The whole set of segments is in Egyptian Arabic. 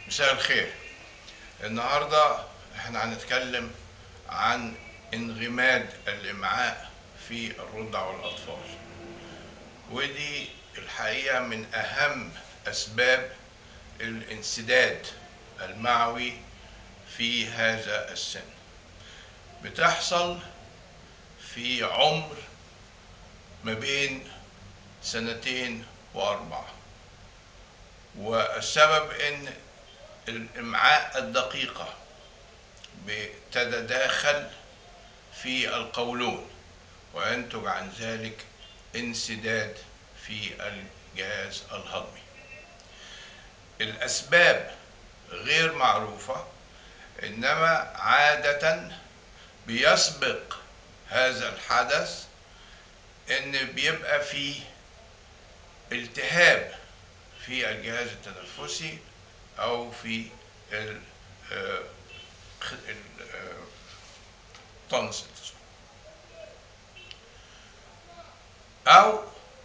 مساء الخير النهاردة احنا هنتكلم عن انغماد الامعاء في الرضع والاطفال ودي الحقيقة من اهم اسباب الانسداد المعوي في هذا السن بتحصل في عمر ما بين سنتين واربعه والسبب ان الامعاء الدقيقه بتتداخل في القولون وينتج عن ذلك انسداد في الجهاز الهضمي الاسباب غير معروفه انما عاده بيسبق هذا الحدث ان بيبقى فيه التهاب في الجهاز التنفسي او في ال التونسلز او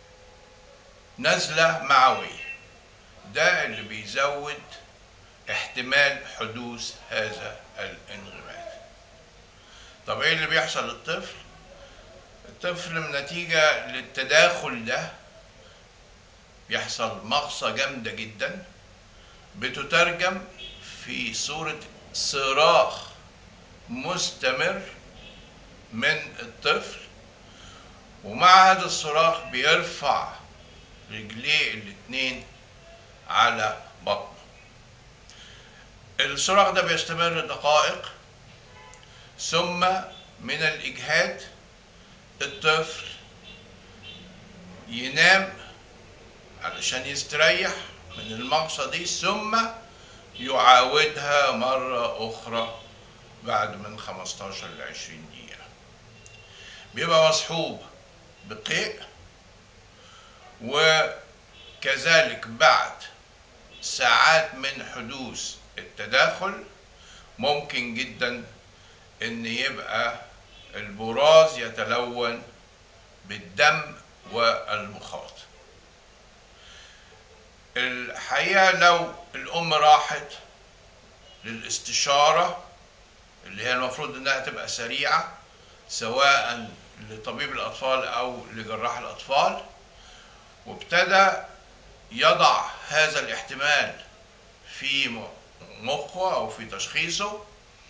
نزله معويه ده اللي بيزود احتمال حدوث هذا الانغماد طب ايه اللي بيحصل للطفل الطفل نتيجة للتداخل ده بيحصل مغصة جامدة جدا بتترجم في صورة صراخ مستمر من الطفل ومع هذا الصراخ بيرفع رجليه الاتنين على بطنه الصراخ ده بيستمر دقائق ثم من الإجهاد الطفل ينام علشان يستريح من المغصة دي ثم يعاودها مرة أخرى بعد من 15 ل 20 دقيقة بيبقى مصحوب بقيء وكذلك بعد ساعات من حدوث التداخل ممكن جدا ان يبقى البراز يتلون بالدم والمخاط الحقيقة لو الأم راحت للاستشارة اللي هي المفروض إنها تبقى سريعة سواء لطبيب الأطفال أو لجراح الأطفال وابتدى يضع هذا الاحتمال في مخه أو في تشخيصه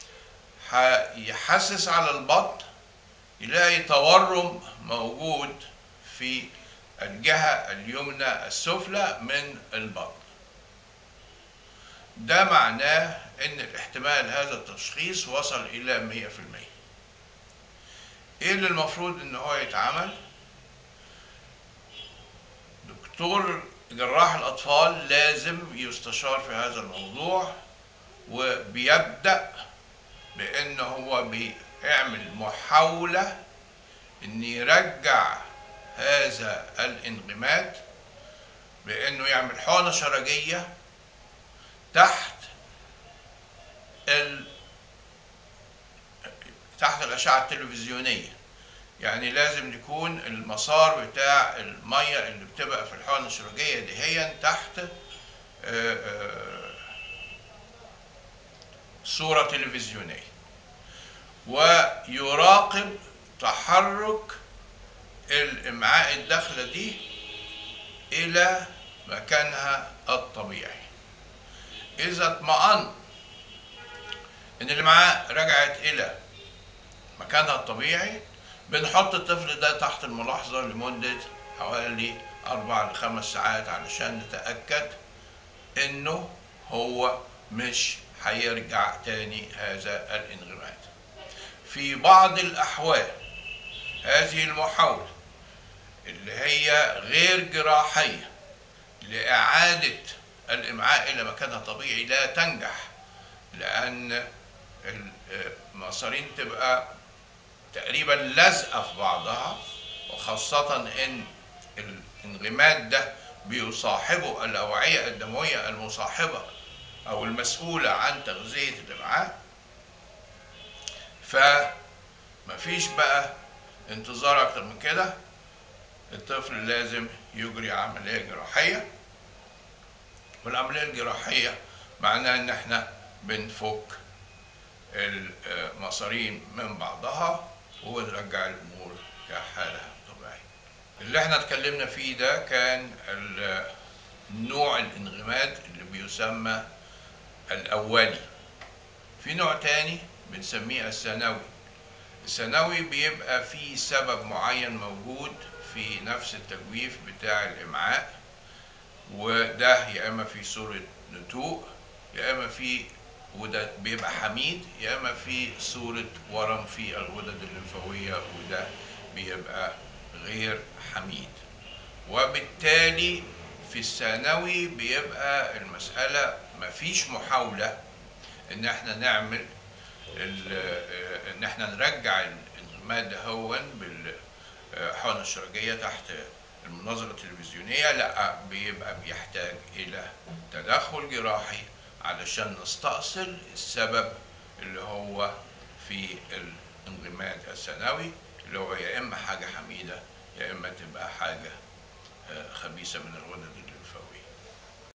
هيحسس على البطن يلاقي تورم موجود في الجهة اليمنى السفلى من البطن ده معناه ان الاحتمال هذا التشخيص وصل الى مية في المية ايه اللي المفروض ان هو يتعمل دكتور جراح الاطفال لازم يستشار في هذا الموضوع وبيبدأ بان هو بيعمل محاولة ان يرجع هذا الانغماد بانه يعمل حقنة شرجية تحت ال... تحت الاشعة التلفزيونية يعني لازم يكون المسار بتاع المية اللي بتبقى في الحقنة الشرجية دي هي تحت آآ آآ صورة تلفزيونية ويراقب تحرك الامعاء الداخلة دي الى مكانها الطبيعي اذا اطمأن ان الامعاء رجعت الى مكانها الطبيعي بنحط الطفل ده تحت الملاحظة لمدة حوالي اربع لخمس ساعات علشان نتأكد انه هو مش هيرجع تاني هذا الانغماد في بعض الأحوال هذه المحاولة اللي هي غير جراحية لإعادة الإمعاء إلى مكانها الطبيعي لا تنجح لأن المصارين تبقى تقريبا لازقة في بعضها وخاصة إن الانغماد ده بيصاحبه الأوعية الدموية المصاحبة أو المسؤولة عن تغذية الأمعاء فمفيش بقى انتظار أكتر من كده الطفل لازم يجري عملية جراحية والعملية الجراحية معناه ان احنا بنفك المصارين من بعضها ونرجع الامور كحالها طبيعيه. اللي احنا اتكلمنا فيه ده كان ال- نوع الانغماد اللي بيسمى الاولي. في نوع تاني بنسميه الثانوي. الثانوي بيبقى فيه سبب معين موجود في نفس التجويف بتاع الامعاء وده يا اما في صوره نتوء يا اما في وده بيبقى حميد يا اما في صوره ورم في الغدد الليمفاويه وده بيبقى غير حميد وبالتالي في الثانوي بيبقى المساله مفيش محاوله ان احنا نعمل ال- ان احنا نرجع الماده هون بالحقنه الشرجيه تحت المناظره التلفزيونيه لا بيبقى بيحتاج الى تدخل جراحي علشان نستأصل السبب اللي هو في الانغماد الثانوي اللي هو يا اما حاجه حميده يا اما تبقى حاجه آه، خبيثه من الغدد